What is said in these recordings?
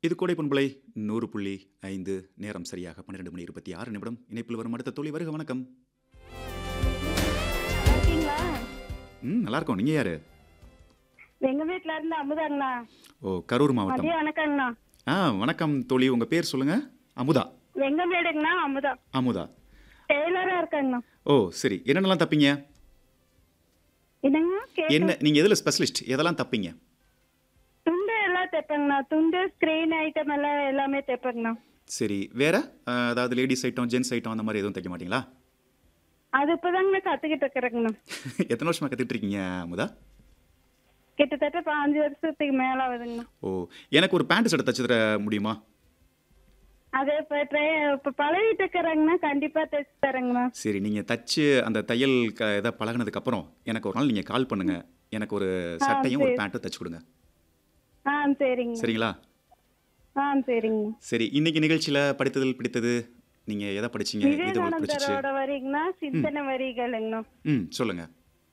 இது கோடை பண்பலை நூறு புள்ளி ஐந்து நேரம் சரியாக பன்னிரெண்டு மணி இருபத்தி ஆறு நிமிடம் இணைப்பில் வரும் அடுத்த தோழி வருக வணக்கம் இருக்கீங்களா ம் நல்லா இருக்கோம் நீங்கள் யாரு எங்க வீட்ல இருந்து அமுதாங்கண்ணா ஓ கரூர் மாவட்டம் மதியம் வணக்கங்கண்ணா ஆ வணக்கம் தோழி உங்கள் பேர் சொல்லுங்க அமுதா எங்க வீடுங்கண்ணா அமுதா அமுதா டெய்லரா இருக்காங்கண்ணா ஓ சரி என்னென்னலாம் தப்பீங்க என்னங்க கேக்க- என்ன நீங்கள் எதில் ஸ்பெஷலிஸ்ட் எதெல்லாம் தப்பீங்க துண்டு எல்லாம் தைப்பேங்கண்ணா துண்டு ஸ்கிரீன் ஐட்டம் எல்லாம் எல்லாமே தைப்பேங்கண்ணா சரி வேற ஆ, அதாவது லேடிஸ் ஐட்டம் ஜென்ஸ் ஐட்டம் அந்த மாதிரி எதுவும் தைக்க மாட்டீங்களா அது இப்பதாங்கண்ணா கத்துக்கிட்டு இருக்கிறேங்கண்ணா எத்தனை வருஷமா கற்றுட்டு இருக்கீங்க அமுதா கிட்டத்தட்ட பாஞ்சு வருஷத்துக்கு மேல ஆகுதுங்கண்ணா ஓ எனக்கு ஒரு பேண்ட் ஷர்ட் தச்சு தர முடியுமா அது இப்ப ட்ரை இப்ப பழகிட்டு இருக்கிறேங்கண்ணா கண்டிப்பா தைச்சு தரேங்கண்ணா சரி நீங்கள் தச்சு அந்த தையல் க இதை பழகுனதுக்கப்புறம் எனக்கு ஒரு நாள் நீங்கள் கால் பண்ணுங்க எனக்கு ஒரு சட்டையும் ஒரு பேண்ட்டும் தச்சு கொடுங்க ஆ சரிங்க சரிங்களா ஆ சரிங்க சரி இன்னைக்கு நிகழ்ச்சியில் படித்ததில் பிடித்தது நீங்கள் எதை படிச்சீங்க எது உங்களுக்கு பிடிச்சிச்சு விவேகானந்தரோட வரிங்கண்ணா சிந்தனை வரிகளுங்கண்ணா ம் சொல்லுங்க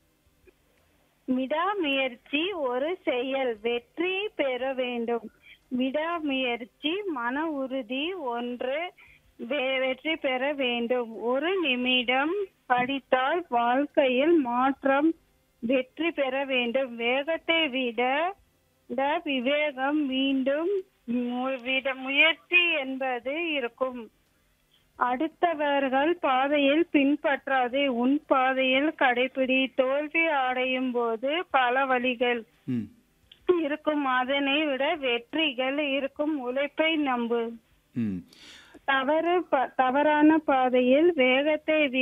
விடாமுயற்சி ஒரு செயல் வெற்றி பெற வேண்டும் விடாமுயற்சி மன உறுதி ஒன்று வெ- வெற்றி பெற வேண்டும் ஒரு நிமிடம் படித்தால் வாழ்க்கையில் மாற்றம் வெற்றி பெற வேண்டும் வேகத்தை விட விட விவேகம் மீண்டும் மு- விட முயற்சி என்பது இருக்கும் அடுத்தவர்கள் பாதையில் பின்பற்றாதே உன் பாதையில் கடைபிடி தோல்வி அடையும் போது பல வழிகள் ம் இருக்கும் அதனை விட வெற்றிகள் இருக்கும் உழைப்பை நம்பு ம் தவறு ப- தவறான பாதையில் வேகத்தை